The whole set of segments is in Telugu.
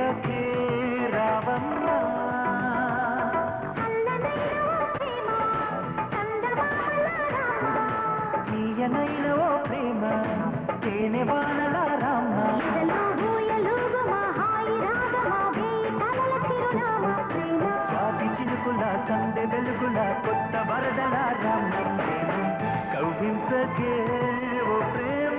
సఖే రావమ్మా తీయనైన ఓ ప్రేమ తేనె వానల రామ్మ స్వాతి చినుకుల సందె వెలుగుల కొత్త వరదల రామ్మ ప్రేమ కౌగిల్సకే ఓ ప్రేమ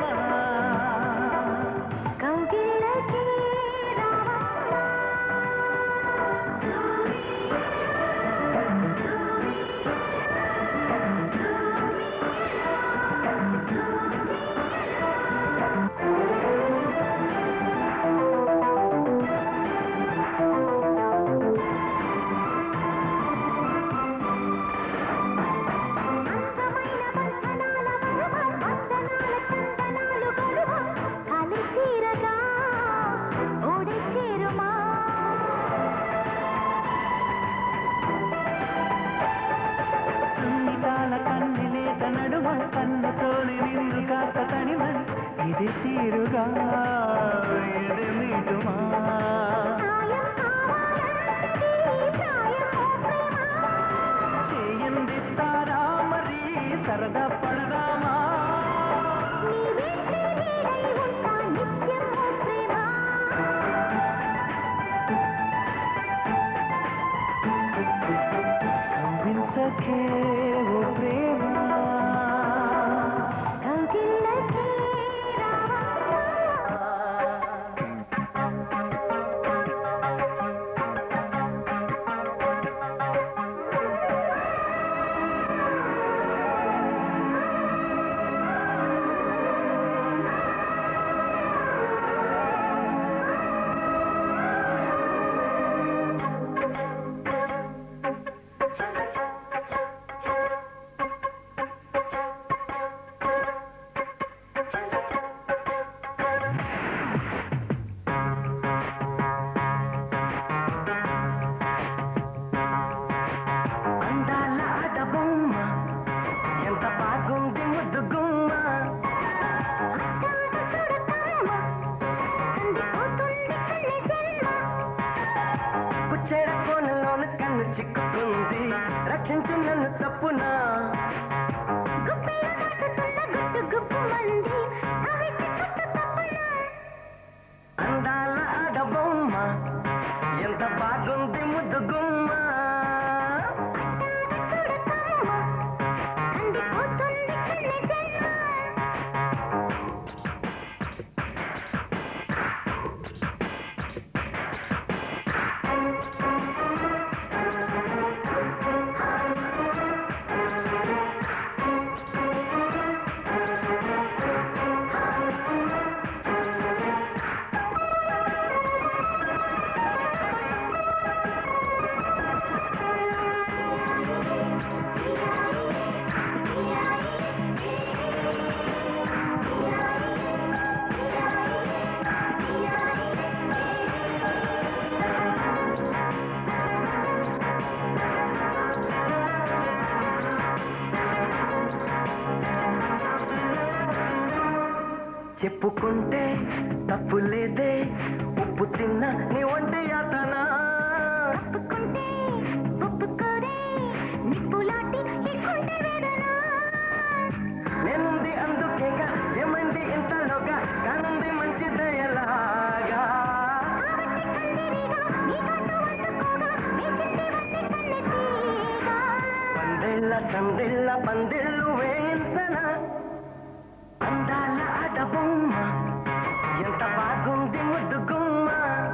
సున్నితాల కన్నెలేత నడుమ కన్నతోని నిన్ను కాస్త తనిమ ఇది తీరుగా ఇది మీటుమా చేయందిస్తారా మరి సరదా పడదామా కవ్వించకే ఓ ప్రేమ అందాల ఆడబొమ్మ ఎంత బాగుంది ముద్దు గుమ్మ కుచ్చేడ కోనలోన కన్ను చిక్కుకుంది రక్షించు నన్ను తప్పునా అందాల ఆడబొమ్మ ఎంత బాగుంది ముద్దు గుమ్మ చెప్పుకుంటే తప్పు లేదే ఉప్పు తిన్న నీ ఒంటి యాతన నేనుంది అందుకేగా ఏమైంది ఇంతలోగా కానుంది మంచి దయలాగా పందిళ్ళ సందిళ్ళ పందిళ్ళు వేయించనా అందాల ఆడబొమ్మ ఎంత బాగుంది ముద్దు గుమ్మ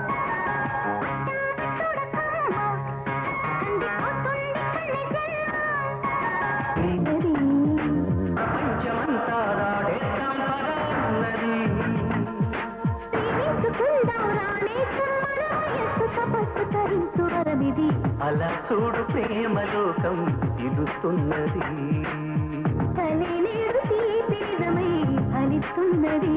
ప్రపంచమంతా రాడేస్తాం పరాన్నది అలా చూడు ప్రేమలోకం ఇలుస్తున్నది ఫలిస్తున్నది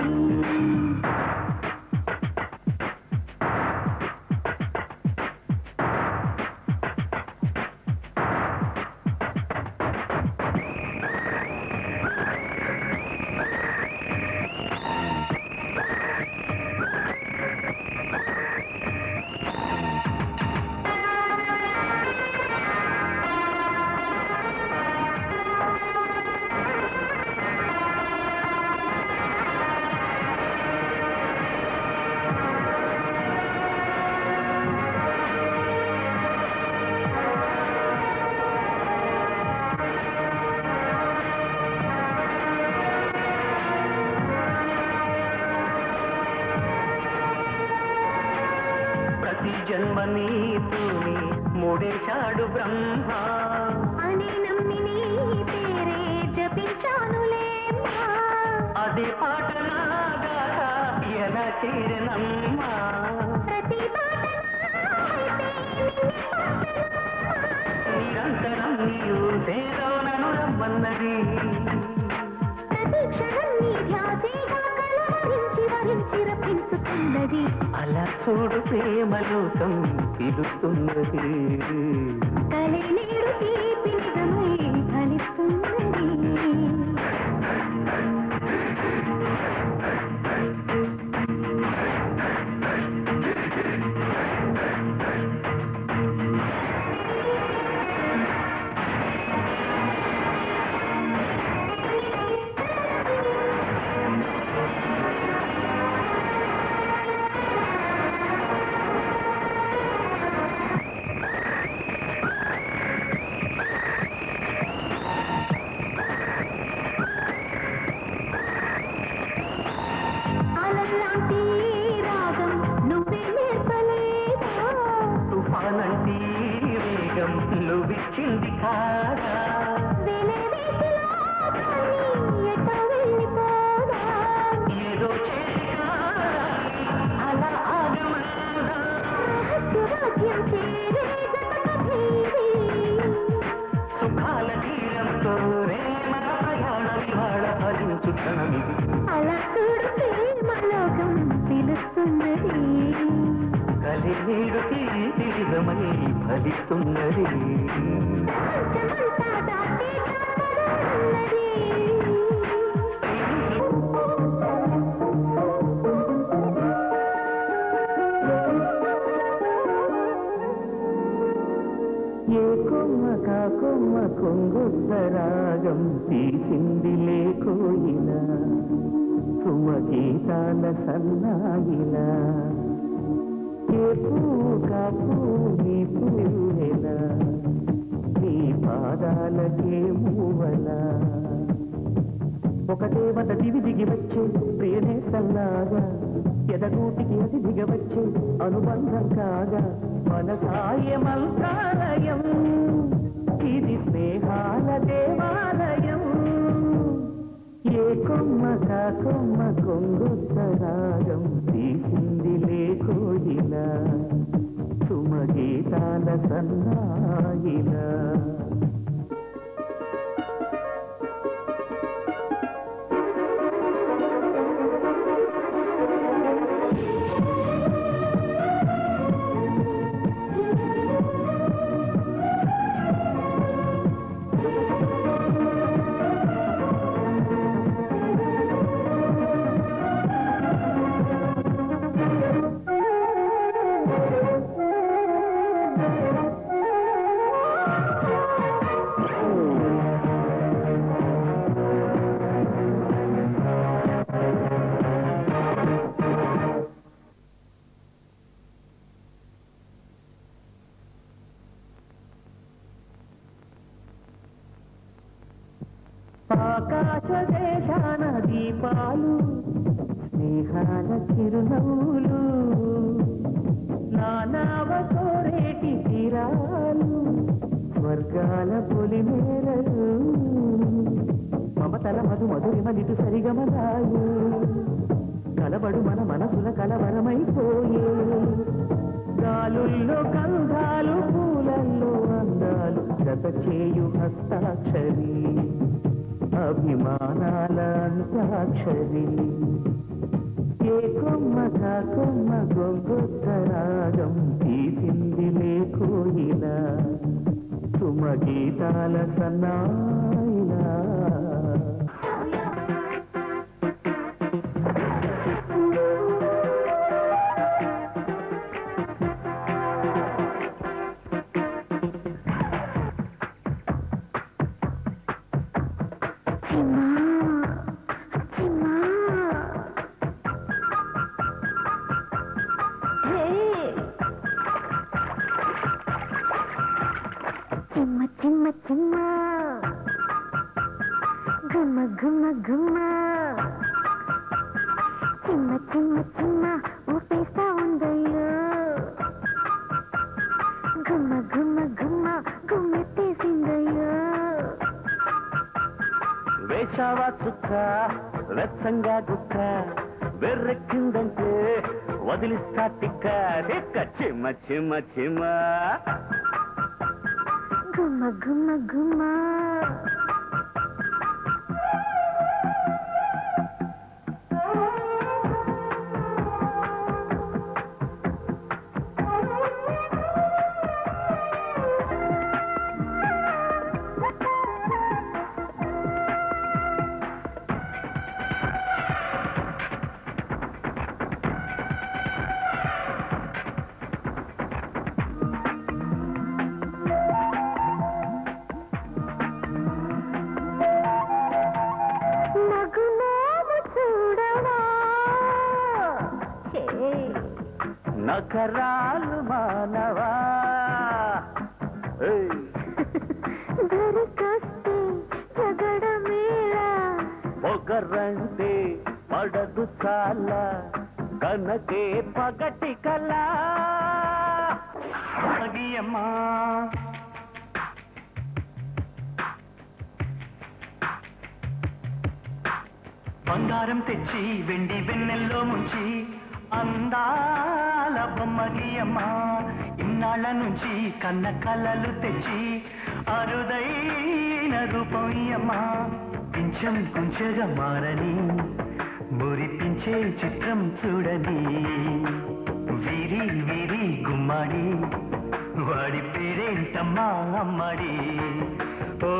ప్రతి జన్మ నీతోని మూడేశాడు బ్రహ్మ అని నమ్మి నీ పేరే జపించానులేమ్మా అదే పాట నాగాక ఎలా చేరనమ్మా ప్రతి మాట నావైతే నిరంతరం నీవు సేలోనను రమ్మన్నది ప్రతి క్షణం నీ ధ్యాసేగా కలవరించి వరించి రప్పించుతున్నది అలా చూడు ప్రేమలోకం పిలుస్తున్నది కలే నేడు తీపి నిజమై ఫలిస్తున్నది అలలాంటి రాగం నువ్వే నేర్పలేదా తుఫానంటి వేగం నువ్విచ్చింది కాదా వెలే వీధిలో గాలి ఎటో వెళ్ళిపోదా ఏదో చేసి కాదాలి, అలా ఆగమన్నా రహస్యవాక్యం చేరే జతకథేది సుఖాల తీరంతో మన ప్రయాణం ఇవాళ ఫలించు క్షణమిది అలా చూడు ప్రేమలోకం పిలుస్తున్నది కలి నీడు తీరిదమై ఫలిస్తున్నది ప్రపంచమంతా దాటి ఉన్నది ఏ కొమ్మ కా కొమ్మ కొంగొద్దరాగం తీసింది లేకోయిన సుమగీతాల సన్నాయిన ఏ పువ్వు కా పువ్వు నీ పువ్వెల నీ పాదాలకే మూవల ఒక దేవత దివి దిగి వచ్చే ప్రియనే సల్లాగా ఎదగూటికి అతి దిగవచ్చే అనుబంధం కాగా మన సాయమంతాలయం ఇది స్నేహాల దేవాలయం ఏ కొమ్మ కా కొమ్మ కొంగుత్తరాగం తీసింది లేకోయిలా సుమగీతాల సన్నాయిలా ఆకాశ దేశాన దీపాలు స్నేహాల చిరునవ్వులు నానావ కోరేటి తీరాలు స్వర్గాల పొలిమేరలు మమతల మధు మధురిమ నిటు సరిగమలాలు కలబడు మన మనసుల కలవరమైపోయే గాలుల్లో కంధాలు పూలల్లో అందాలు జత చేయు హస్తాక్షరి అభిమానాల అంతాక్షరి ఏ కొమ్మ కా కొమ్మ గొంగొత్త రాగం తీసింది లేకోయిల సుమగీతాల సన్నాయిలా చిమ్మా చిమ్మా హే చిమ్మ చిమ్మ చిమ్మ గుమ్మ గుమ్మ గుమ్మ చిమ్మ చిమ్మ చిమ్మ ఊపేస్తా ఉందయ్యో చూసావా చుక్క వెచ్చంగా గుక్క వెర్రెక్కిందంటే వదిలిస్తా టిక్క టిక్క చిమ్మ చిమ్మ చిమ్మ గుమ్మ గుమ్మ గుమ్మ నగుమోము చూడవా హే నకరాలు మానవా ఏయ్, దొరికొస్తే జగడమేళా పొగరంటే పడదు చాలా కనకే పగటి కలా అమ్మా బంగారం తెచ్చి వెండి వెన్నెల్లో ముంచి అందాల బొమ్మగియమ్మ ఇన్నాళ్ళ నుంచి కన్న కలలు తెచ్చి అరుదైన రూపయ్యమ్మ కొంచెం కొంచెగా మారని మురిపించే చిత్రం చూడని వీరి వీరి గుమ్మాడి వాడి పేరేంటమ్మా అమ్మడి ఓ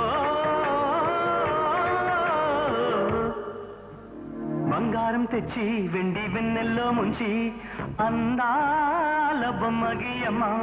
బంగారం తెచ్చి వెండి వెన్నెల్లో ముంచి అందాల బొమ్మగియమ్మా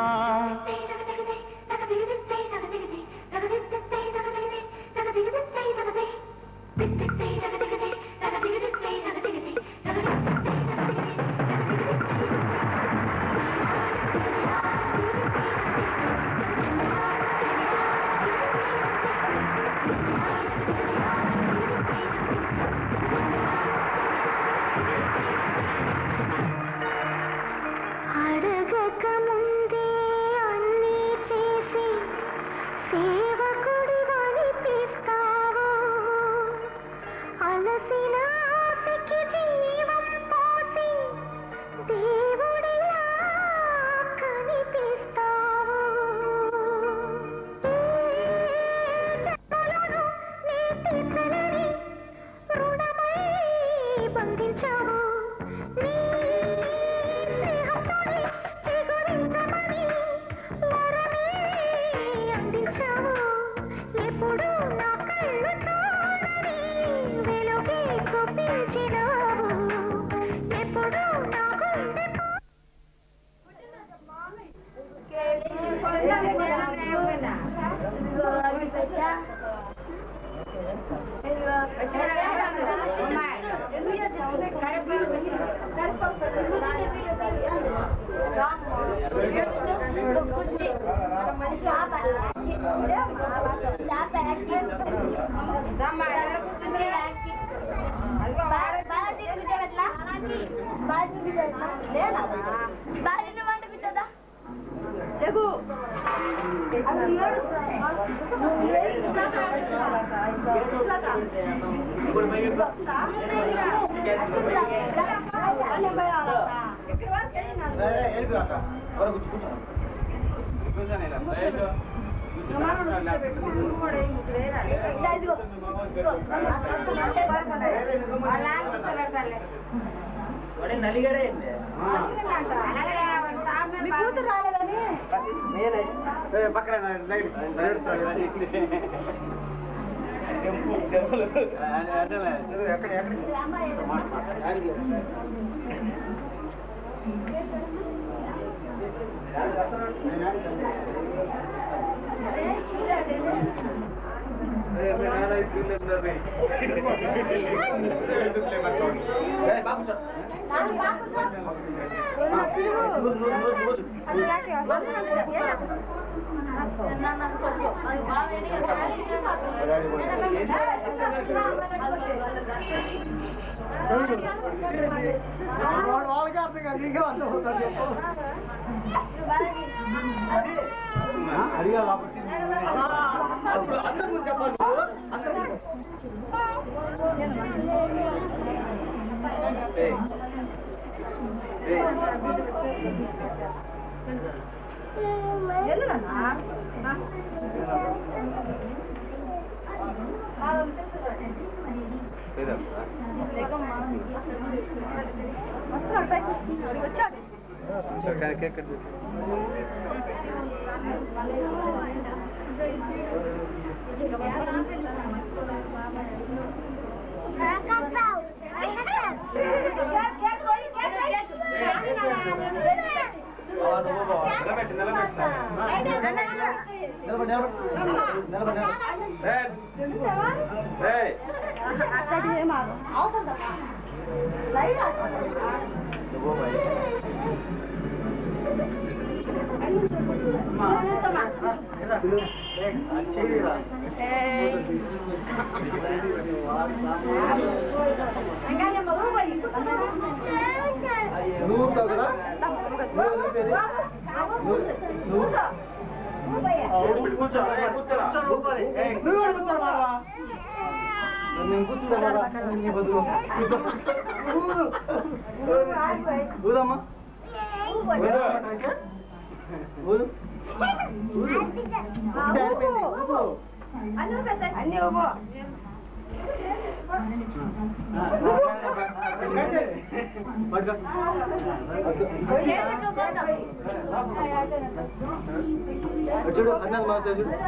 అడగక ముందే అన్నీ చేసి సేవకుడి వనిపిస్తావు అలసిన ఆశకి జీవం పోసి దేవుడిలా కనిపిస్తావు ఈ జన్మలోనూ నీ తీర్చలేని రుణమై బంధించావు నీ స్నేహంతోనే చిగురించమని వరమే అందించావు ఎప్పుడు నా కళ్ళు చూడని వెలుగే చూపించినావు ఎప్పుడు నా గుండె బాబు వాళ్ళకి అర్థం కాదు ఇంకా అర్థం అవుతాడు చెప్పు అడిగా అందరు గురించి చెప్పాలి నువ్వు. అందరు గురించి. నిలబడి నిలబడి నిలబడి నిలబడి నువ్వు ఉంటావు కదా నువ్వు వదిలిపోయేది నువ్వు నువ్వు కూర్చో ఊపాలి. ఏయ్, నువ్వు కూడా కూర్చో బాబా నేను కూర్చుంటా బాబా నీ బదులు కూర్చో ఊదు. ఊదమ్మా ఊదమ్మా అయితే? ఊదు ఊదు ఒకటే అయిపోయింది. ఊదు. పట్టుకో. అటు చూడు అన్నది మా సైడ్ చూడు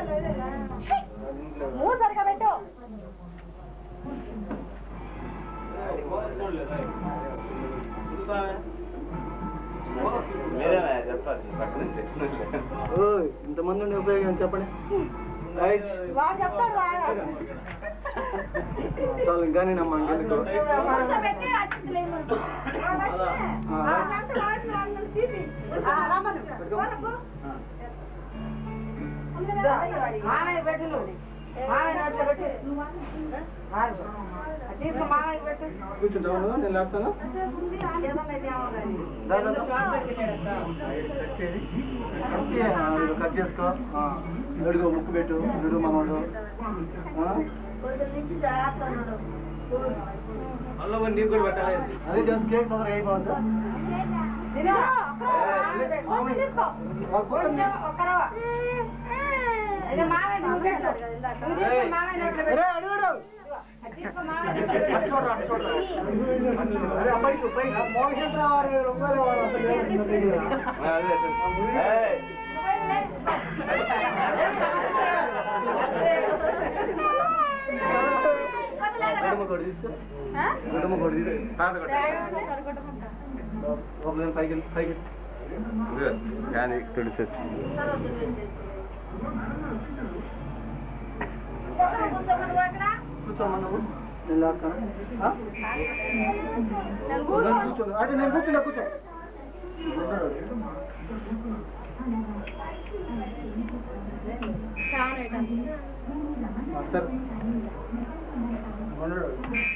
ఓయ్ ఇంతమంది ఉండే ఉపయోగం చెప్పండి రైట్ చాలు ఇంకా నేను అమ్మా ఇంకెందుకు మామయ్య పెట్టు నువ్వు. మామయ్య నోట్లో పెట్టు తీసుకో మామయ్య పెట్టు కూర్చుంటావు నువ్వు? నేను లేస్తాను దా, దా, దా. కత్తి, ఆ, ఇదిగో కట్ చేసుకో ఆ, ఇదిగో ముక్కు పెట్టు ఇడు మనవాడు ఆ? అదే జంతు కేక్ తొందరగా అయిపోవద్దు తిను. మామయ్య తీసుకో కొంచెం ఒక్క రవ్వ. అయితే మామయ్య నువ్వు పెట్టు. నువ్వు తీసుకో మామయ్య నోట్లో పెట్టు. అరే అడుగుడు అది తీసుకో మామయ్య నోట్లో పెట్టు. అటు చూడరా, అటు చూడరా. అరే అబ్బాయి పైకి మోహన్ వారు రొంగోలే వారు అసలు ఏం ఇంత దగ్గర. గొడవ కొడు తీసుకో గొడవ కొడు తీసుకో లోపల పైకి వెళ్ళు, పైకి వెళ్ళు. తుడిచేసి కూర్చోమ్మా నువ్వు నేను లేస్తాను ఆ? వదలు, కూర్చో అంటే నేను కూర్చున్నా కూర్చో ఆ, సరే ఉండడు.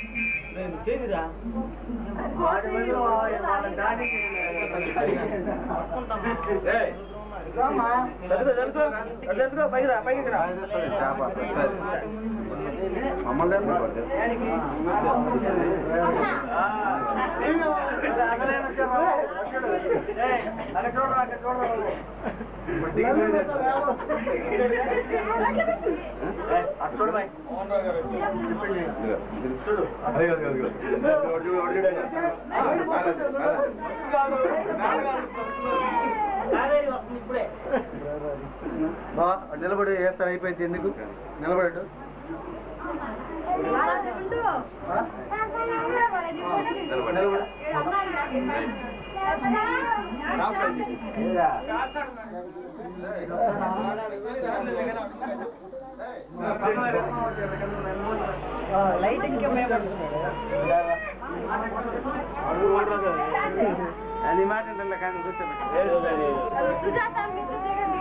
రామ్మా. నేను అసలే వచ్చాను. ఏయ్, అక్కడ చూడరా, అక్కడ చూడరా నువ్వు. నన్ను పెట్టాలి, రావు. అటు చూడు బాయ్. బా అటు నిలబడి వేస్తారు అయిపోయింది ఎందుకు నిలబడటు నిలబడు లైటింగ్ అని మాట ఉండాలి కానీ కూర్చోబెట్టి సుజాత మీద దిగండి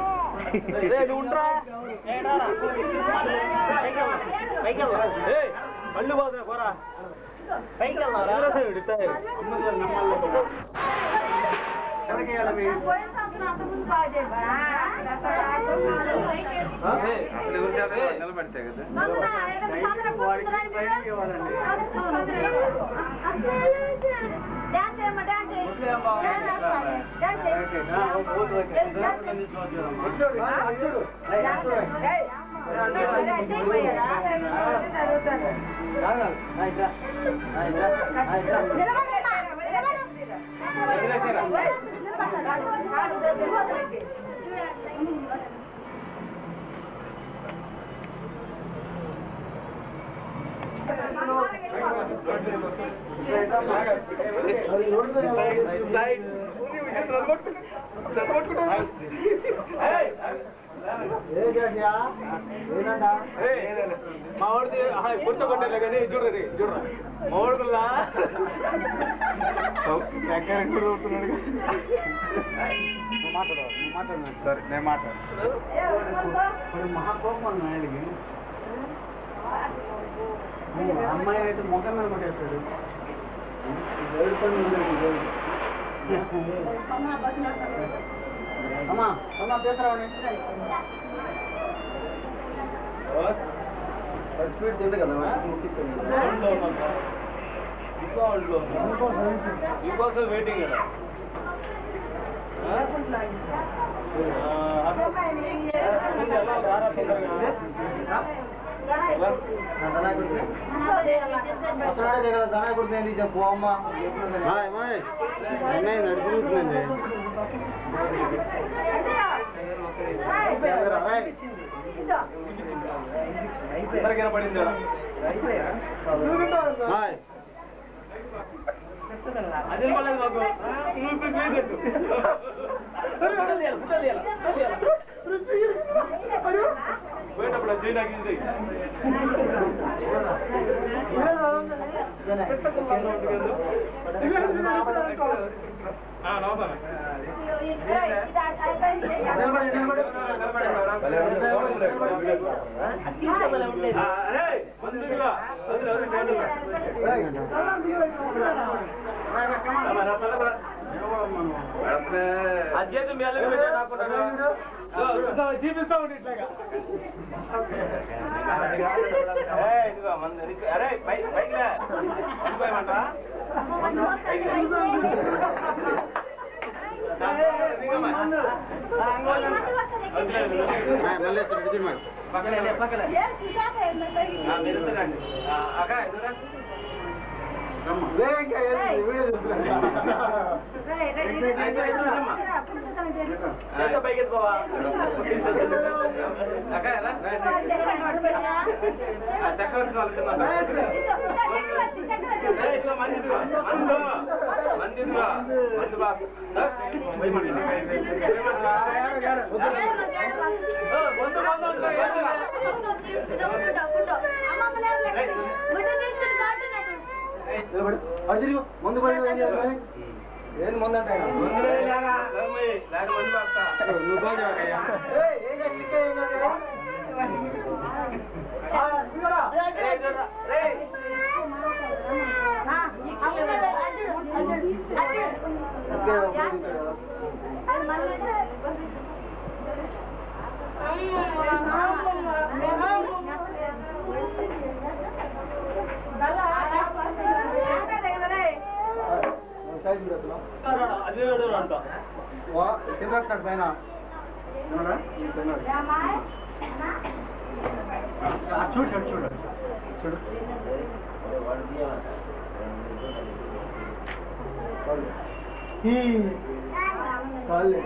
పళ్ళు పోతున్నా పోరా పైకి పోయిన సంవత్సరం అంతకుముందు బాగా చేశారా? నిలబడితే కదా మందునా, ఏదో సంవత్సరం కూర్చుందిరా మీరు? డాన్స్ చేయమ్మా, డాన్స్ చేయి. డాన్స్ చేస్తాను. డాన్స్ చేయి. డాన్స్ చేయి. ఏయ్. డాన్స్ చేయకపోయారా? చదువుతాను. నిలబడమ్మా, నిలబడు. నిలబడతారు. కాళ్ళు వదిలేసి. మా వాడిది గుర్తు కొట్టాలి కానీ చూడరు చూడరా మా వాడుకుల్లా సరే నేను మాట్లాడు ఏ, ఊరుకో. మహాకోపం ఆయనకి అమ్మాయి అయితే ముఖం మీద కొట్టేస్తాడు అమ్మా అమ్మా తీసుకురావండి స్పీడ్ తింటే కదా ఇంకోసం వెయిటింగ్ కదా నడుపుతుందండి అందరికైనా పడింది అదే పడలేదు మాకు నువ్వు ఇప్పుడు పేరు పోయేటప్పుడు అది చేయి నాకు ఇది అధ్యత మీ అల్లకి వచ్చి నాకు చూపిస్తా ఉండి ఇట్లాగా అరే పైకి పైకి పోయమంటా పక్కనే పక్కనే మీరు రండి అక్క ఎదురా చేత పైకి ఎత్తుకోవా అక్క ఎలా ఆ చక్రవర్తి వాళ్ళు తిన్నారా? ఏయ్, ఇదిగో మంది ఇదిగో. మందు. మంది ఇదిగో. మందు బా. దా. పోయమండి. పోయమంటారా? ఓ, మందు మందు అంటారా? ఏంటిరా? ముందు పోయి ఏం చేయాలి ఏంది ముందు అంటే మందులే లేరా? లేమయ్య. లేక మందు బాస్తా. నువ్వు బాగా చేయవయ్యా. ఏయ్, ఏం చేయాలి? ఇంకా ఏం చేయాలి? ఆ, ఇదిగోరా. ఏయ్, చూడరా. ఏయ్. ఇంకే ఒకటి ఉంటాడు కదా. నువ్వు సైజ్ చూడు అసలు. అదే చూడు అంతా. వా, కింద కట్టినాడు పైన ఏమన్నా? ఈ పైన. ఆ, చూడు చూడు చూడు చూడు చాలు. ఈ, చాలులే.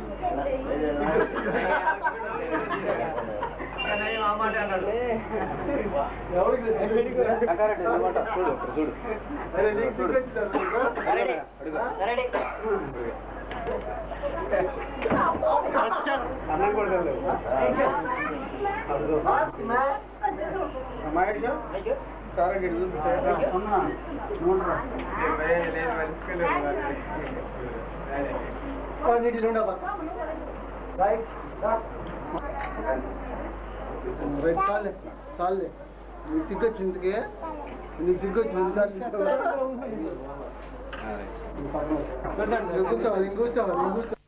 కానీ ఆ మాట అన్నాడు. ఎవరికి లేదు. అక్కారెడ్డి, నిలబడ్డా. చూడు ఇక్కడ చూడు అరే, నీకు సిగ్గు వచ్చిందా నీకు? అడుగు. అన్నం కూడా తినలేవు. మహేష్ సారా గిడి చూపించారు ఏయ్, నేను మర్చిపోయలేదు. నీటిలో ఉండవా రైట్ రైట్ చాలే చాలే నీకు సిగ్గు వచ్చిందికే నీకు సిగ్గు వచ్చింది సార్ కూర్చోవాలి కూర్చోవాలి కూర్చోవాలి